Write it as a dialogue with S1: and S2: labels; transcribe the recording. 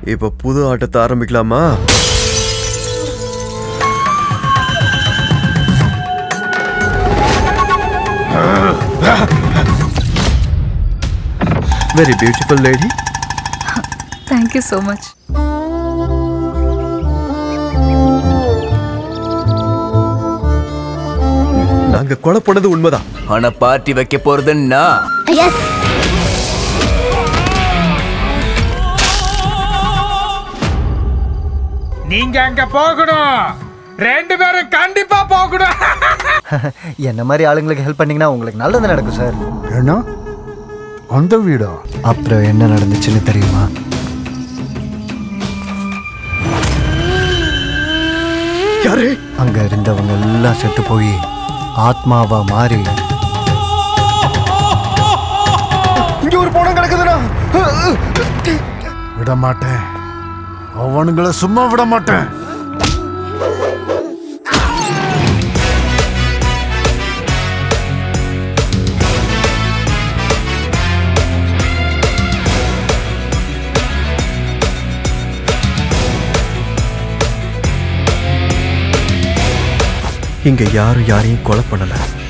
S1: இப்ப புது ஆட்டத்தை ஆரம்பிக்கலாமா very beautiful lady
S2: thank you so much
S1: நாங்க கொலை பண்ணது உண்மைதான்
S3: ஆனா பார்ட்டி வைக்க போறதுன்னா
S4: எஸ்
S5: நீங்க அங்க போகணும் ரெண்டு பேரும் கண்டிப்பா போகணும்
S6: என்ன மாதிரி ஆளுங்களுக்கு ஹெல்ப் பண்ணீங்கன்னா உங்களுக்கு நல்லது நடக்கும் சார்
S7: ஏன்னா அந்த வீடா
S6: அப்புறம் என்ன நடந்துச்சுன்னு தெரியுமா
S1: யாரு
S6: அங்க இருந்தவங்க எல்லாம் செத்து போய் ஆத்மாவா மாறி இங்க ஒரு பணம் கிடக்குதுடா
S7: விட மாட்டேன் அவனுங்களை சும்மா விட மாட்டேன்
S1: இங்க யாரும் யாரையும் கொலை பண்ணல